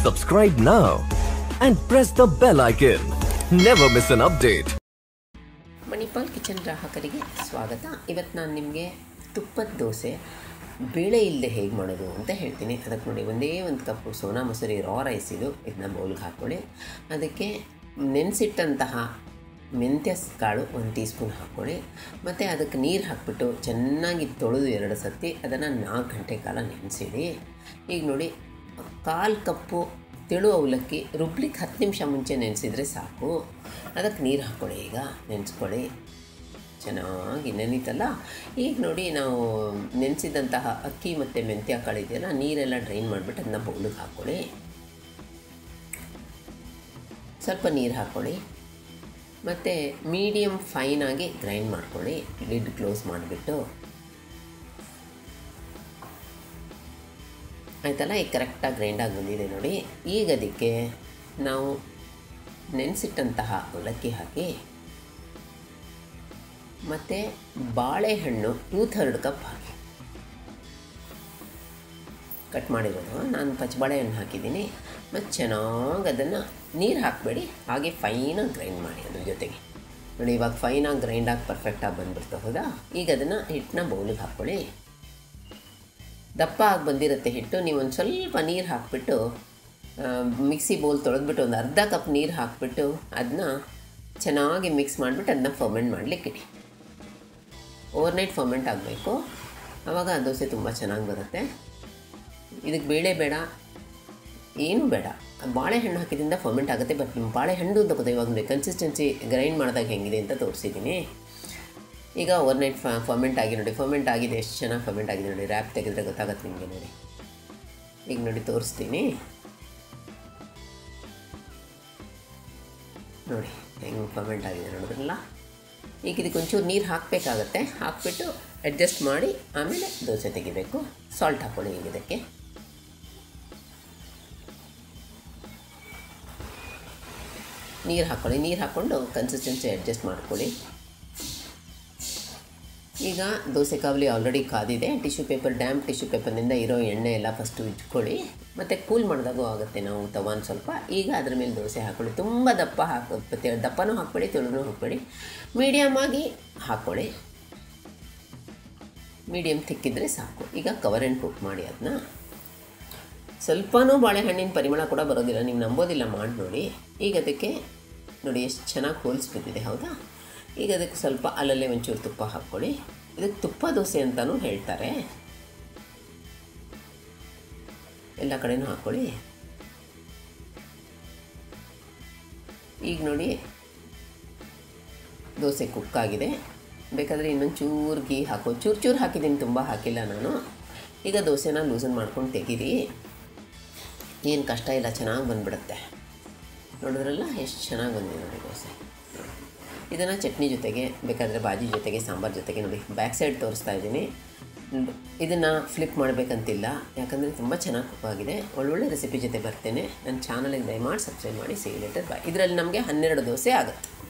Subscribe now and press the bell icon. Never miss an update. Manipal kitchen ಗ್ರಾಹಕರಿಗೆ ಸ್ವಾಗತ ಇವತ್ತು ನಾನು ನಿಮಗೆ ತುಪ್ಪದ ದೋಸೆ ಬೇಳೆ ಇಲ್ಲದೆ ಹೇಗೆ ಮಾಡೋದು ಅಂತ ಹೇಳ್ತೀನಿ ಅದಕ್ಕೆ ನೋಡಿ ಒಂದೇ ಒಂದು ಕಪ್ಪು ಸೋನಾ ಮಸೂರಿ ರಾ ರೈಸ್ ಇದು ಇದನ್ನ ಬೌಲ್ಗೆ ಹಾಕ್ಕೊಳ್ಳಿ ಅದಕ್ಕೆ ನೆನೆಸಿಟ್ಟಂತಹ ಮೆಂತ್ಯ ಕಾಳು ಒಂದು ಟೀ ಸ್ಪೂನ್ ಹಾಕ್ಕೊಳ್ಳಿ ಮತ್ತು ಅದಕ್ಕೆ ನೀರು ಹಾಕ್ಬಿಟ್ಟು ಚೆನ್ನಾಗಿ ತೊಳೆದು ಎರಡು ಸತಿ ಅದನ್ನು ನಾಲ್ಕು ಗಂಟೆ ಕಾಲ ನೆನೆಸಿಡಿ ಈಗ ನೋಡಿ ಕಾಲು ಕಪ್ಪು ತೆಳು ಅವಲಕ್ಕಿ ರುಬ್ಲಿಕ್ಕೆ ಹತ್ತು ನಿಮಿಷ ಮುಂಚೆ ನೆನೆಸಿದರೆ ಸಾಕು ಅದಕ್ಕೆ ನೀರು ಹಾಕ್ಕೊಳ್ಳಿ ಈಗ ನೆನೆಸ್ಕೊಳ್ಳಿ ಚೆನ್ನಾಗಿ ನೆನೀತಲ್ಲ ಈಗ ನೋಡಿ ನಾವು ನೆನೆಸಿದಂತಹ ಅಕ್ಕಿ ಮತ್ತು ಮೆಂತ್ಯ ಕಾಳು ಇದೆಯಲ್ಲ ನೀರೆಲ್ಲ ಡ್ರೈನ್ ಮಾಡಿಬಿಟ್ಟು ಅದನ್ನ ಬೌಲಿಗೆ ಹಾಕ್ಕೊಳ್ಳಿ ಸ್ವಲ್ಪ ನೀರು ಹಾಕ್ಕೊಳ್ಳಿ ಮತ್ತು ಮೀಡಿಯಮ್ ಫೈನಾಗಿ ಗ್ರೈಂಡ್ ಮಾಡ್ಕೊಳ್ಳಿ ಲಿಡ್ ಕ್ಲೋಸ್ ಮಾಡಿಬಿಟ್ಟು ಆಯ್ತಲ್ಲ ಈಗ ಕರೆಕ್ಟಾಗಿ ಗ್ರೈಂಡಾಗಿ ಬಂದಿದೆ ನೋಡಿ ಈಗ ಅದಕ್ಕೆ ನಾವು ನೆನೆಸಿಟ್ಟಂತಹ ಅವಲಕ್ಕಿ ಹಾಕಿ ಮತ್ತು ಬಾಳೆಹಣ್ಣು ಟೂ ಥರ್ಡ್ ಕಪ್ ಹಾಕಿ ಕಟ್ ಮಾಡಿರೋದು ನಾನು ಪಚ್ಚಬಾಳೆಹಣ್ಣು ಹಾಕಿದ್ದೀನಿ ಮತ್ತು ಚೆನ್ನಾಗಿ ಅದನ್ನು ನೀರು ಹಾಕಬೇಡಿ ಹಾಗೆ ಫೈನಾಗಿ ಗ್ರೈಂಡ್ ಮಾಡಿ ಅದ್ರ ಜೊತೆಗೆ ನೋಡಿ ಇವಾಗ ಫೈನಾಗಿ ಗ್ರೈಂಡಾಗಿ ಪರ್ಫೆಕ್ಟಾಗಿ ಬಂದ್ಬಿಡ್ತು ಹೌದಾ ಈಗ ಅದನ್ನು ಹಿಟ್ಟನ್ನ ಬೌಲಿಗೆ ಹಾಕ್ಕೊಳ್ಳಿ ದಪ್ಪ ಆಗಿ ಬಂದಿರುತ್ತೆ ಹಿಟ್ಟು ನೀವು ಒಂದು ಸ್ವಲ್ಪ ನೀರು ಹಾಕ್ಬಿಟ್ಟು ಮಿಕ್ಸಿ ಬೌಲ್ ತೊಳೆದ್ಬಿಟ್ಟು ಒಂದು ಅರ್ಧ ಕಪ್ ನೀರು ಹಾಕ್ಬಿಟ್ಟು ಅದನ್ನ ಚೆನ್ನಾಗಿ ಮಿಕ್ಸ್ ಮಾಡಿಬಿಟ್ಟು ಅದನ್ನ ಫರ್ಮೆಂಟ್ ಮಾಡಲಿಕ್ಕಿಡಿ ಓವರ್ನೈಟ್ ಫರ್ಮೆಂಟ್ ಆಗಬೇಕು ಆವಾಗ ಆ ದೋಸೆ ತುಂಬ ಚೆನ್ನಾಗಿ ಬರುತ್ತೆ ಇದಕ್ಕೆ ಬೇಳೆ ಬೇಡ ಏನೂ ಬೇಡ ಬಾಳೆಹಣ್ಣು ಹಾಕಿದ್ರಿಂದ ಫರ್ಮೆಂಟ್ ಆಗುತ್ತೆ ಬಟ್ ನಿಮ್ಮ ಬಾಳೆಹಣ್ಣು ಅಂತ ಗೊತ್ತಾ ಇವಾಗ ಕನ್ಸಿಸ್ಟೆನ್ಸಿ ಗ್ರೈಂಡ್ ಮಾಡಿದಾಗ ಹೆಂಗಿದೆ ಅಂತ ತೋರಿಸಿದ್ದೀನಿ ಈಗ ಓವರ್ ನೈಟ್ ಫರ್ಮೆಂಟ್ ಆಗಿ ನೋಡಿ ಫರ್ಮೆಂಟ್ ಆಗಿದೆ ಎಷ್ಟು ಚೆನ್ನಾಗಿ ಫರ್ಮೆಂಟ್ ಆಗಿದೆ ನೋಡಿ ರ್ಯಾಪ್ ತೆಗೆದ್ರೆ ಗೊತ್ತಾಗತ್ತೆ ನಿಮಗೆ ನೋಡಿ ಈಗ ನೋಡಿ ತೋರಿಸ್ತೀನಿ ನೋಡಿ ಹೆಂಗೆ ಫರ್ಮೆಂಟ್ ಆಗಿದೆ ನೋಡಿದ್ರಲ್ಲ ಈಗ ಇದಕ್ಕೆ ಒಂಚೂರು ನೀರು ಹಾಕಬೇಕಾಗತ್ತೆ ಹಾಕ್ಬಿಟ್ಟು ಅಡ್ಜಸ್ಟ್ ಮಾಡಿ ಆಮೇಲೆ ದೋಸೆ ತೆಗಿಬೇಕು ಸಾಲ್ಟ್ ಹಾಕ್ಕೊಳ್ಳಿ ಈಗ ಇದಕ್ಕೆ ನೀರು ಹಾಕ್ಕೊಳ್ಳಿ ನೀರು ಹಾಕ್ಕೊಂಡು ಕನ್ಸಿಸ್ಟೆನ್ಸಿ ಅಡ್ಜಸ್ಟ್ ಮಾಡ್ಕೊಳ್ಳಿ ಈಗ ದೋಸೆ ಕಾವಲಿ ಆಲ್ರೆಡಿ ಕಾದಿದೆ ಟಿಶ್ಯೂ ಪೇಪರ್ ಡ್ಯಾಮ್ ಟಿಶ್ಯೂ ಪೇಪರ್ನಿಂದ ಇರೋ ಎಣ್ಣೆ ಎಲ್ಲ ಫಸ್ಟು ಇಟ್ಕೊಳ್ಳಿ ಮತ್ತು ಕೂಲ್ ಮಾಡಿದಾಗೂ ಆಗುತ್ತೆ ನಾವು ತವಾನ್ ಸ್ವಲ್ಪ ಈಗ ಅದ್ರ ಮೇಲೆ ದೋಸೆ ಹಾಕ್ಕೊಳ್ಳಿ ತುಂಬ ದಪ್ಪ ಹಾಕಿ ದಪ್ಪನೂ ಹಾಕ್ಬೇಡಿ ತೆಳುನೂ ಹಾಕ್ಬೇಡಿ ಮೀಡಿಯಮ್ ಆಗಿ ಹಾಕ್ಕೊಳ್ಳಿ ಮೀಡಿಯಮ್ ತಿಕ್ಕಿದ್ರೆ ಸಾಕು ಈಗ ಕವರ್ ಆ್ಯಂಡ್ ಕುಕ್ ಮಾಡಿ ಅದನ್ನ ಸ್ವಲ್ಪನೂ ಬಾಳೆಹಣ್ಣಿನ ಪರಿಮಳ ಕೂಡ ಬರೋದಿಲ್ಲ ನೀವು ನಂಬೋದಿಲ್ಲ ಮಾಡಿ ನೋಡಿ ಈಗ ಅದಕ್ಕೆ ನೋಡಿ ಎಷ್ಟು ಚೆನ್ನಾಗಿ ಹೋಲ್ಸ್ ಬಿದ್ದಿದೆ ಹೌದಾ ಈಗ ಅದಕ್ಕೆ ಸ್ವಲ್ಪ ಅಲ್ಲಲ್ಲೇ ಒಂಚೂರು ತುಪ್ಪ ಹಾಕ್ಕೊಳ್ಳಿ ಇದಕ್ಕೆ ತುಪ್ಪ ದೋಸೆ ಅಂತಲೂ ಹೇಳ್ತಾರೆ ಎಲ್ಲ ಕಡೆನೂ ಹಾಕ್ಕೊಳ್ಳಿ ಈಗ ನೋಡಿ ದೋಸೆ ಕುಕ್ಕಾಗಿದೆ ಬೇಕಾದರೆ ಇನ್ನೊಂದು ಚೂರು ಗೀ ಹಾಕೋ ಚೂರು ಚೂರು ಹಾಕಿದ್ದೀನಿ ತುಂಬ ಹಾಕಿಲ್ಲ ನಾನು ಈಗ ದೋಸೆನ ಲೂಸನ್ ಮಾಡ್ಕೊಂಡು ತೆಗೀರಿ ಏನು ಕಷ್ಟ ಇಲ್ಲ ಚೆನ್ನಾಗಿ ಬಂದುಬಿಡುತ್ತೆ ನೋಡಿದ್ರಲ್ಲ ಎಷ್ಟು ಚೆನ್ನಾಗಿ ಬಂದಿದೆ ನೋಡಿ ದೋಸೆ ಇದನ್ನು ಚಟ್ನಿ ಜೊತೆಗೆ ಬೇಕಾದರೆ ಬಾಜಿ ಜೊತೆಗೆ ಸಾಂಬಾರು ಜೊತೆಗೆ ನೋಡಿ ಬ್ಯಾಕ್ ಸೈಡ್ ತೋರಿಸ್ತಾ ಇದ್ದೀನಿ ಇದನ್ನು ಫ್ಲಿಪ್ ಮಾಡಬೇಕಂತಿಲ್ಲ ಯಾಕಂದರೆ ತುಂಬ ಚೆನ್ನಾಗಿ ಕುಕ್ ಆಗಿದೆ ಒಳ್ಳೊಳ್ಳೆ ರೆಸಿಪಿ ಜೊತೆ ಬರ್ತೇನೆ ನನ್ನ ಚಾನಲಿಗೆ ದಯಮಾಡಿ ಸಬ್ಸ್ಕ್ರೈಬ್ ಮಾಡಿ ಸಿ ಲೆಟರ್ ಬಾಯ್ ಇದರಲ್ಲಿ ನಮಗೆ ಹನ್ನೆರಡು ದೋಸೆ ಆಗುತ್ತೆ